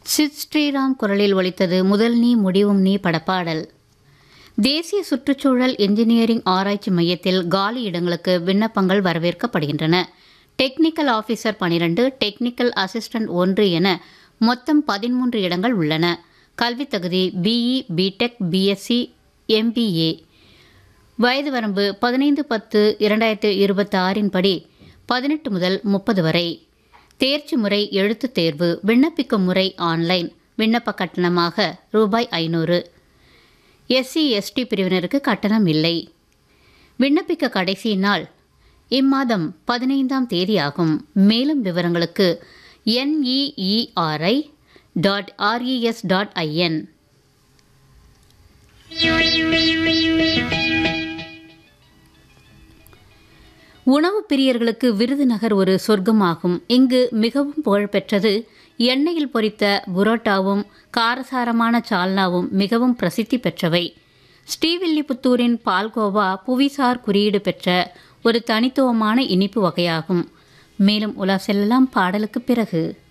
சித் ஸ்ரீராம் குரலில் ஒலித்தது முதல் நீ முடிவும் நீ படப்பாடல் தேசிய சுற்றுச்சூழல் என்ஜினியரிங் ஆராய்ச்சி மையத்தில் காலி இடங்களுக்கு விண்ணப்பங்கள் வரவேற்கப்படுகின்றன டெக்னிக்கல் ஆஃபீஸர் பனிரெண்டு டெக்னிக்கல் அசிஸ்டன்ட் ஒன்று என மொத்தம் பதிமூன்று இடங்கள் உள்ளன கல்வித் தகுதி பிஇ பிடெக் பிஎஸ்சி எம்பிஏ வயது வரம்பு பதினைந்து பத்து இரண்டாயிரத்து இருபத்தி ஆறின் படி பதினெட்டு முதல் முப்பது வரை தேர்ச்சி முறை எழுத்துத் தேர்வு விண்ணப்பிக்கும் முறை ஆன்லைன் விண்ணப்ப கட்டணமாக ரூபாய் ஐநூறு எஸ்சி எஸ்டி பிரிவினருக்கு கட்டணம் இல்லை விண்ணப்பிக்க கடைசி நாள் இம்மாதம் பதினைந்தாம் தேதி ஆகும் மேலும் விவரங்களுக்கு NEERI dot RES dot IN உணவு பிரியர்களுக்கு விருதுநகர் ஒரு சொர்க்கமாகும் இங்கு மிகவும் புகழ்பெற்றது எண்ணெயில் பொரித்த புரோட்டாவும் காரசாரமான சால்னாவும் மிகவும் பிரசித்தி பெற்றவை ஸ்ரீவில்லிபுத்தூரின் பால்கோவா புவிசார் குறியீடு பெற்ற ஒரு தனித்துவமான இனிப்பு வகையாகும் மேலும் உலா செல்லலாம் பாடலுக்கு பிறகு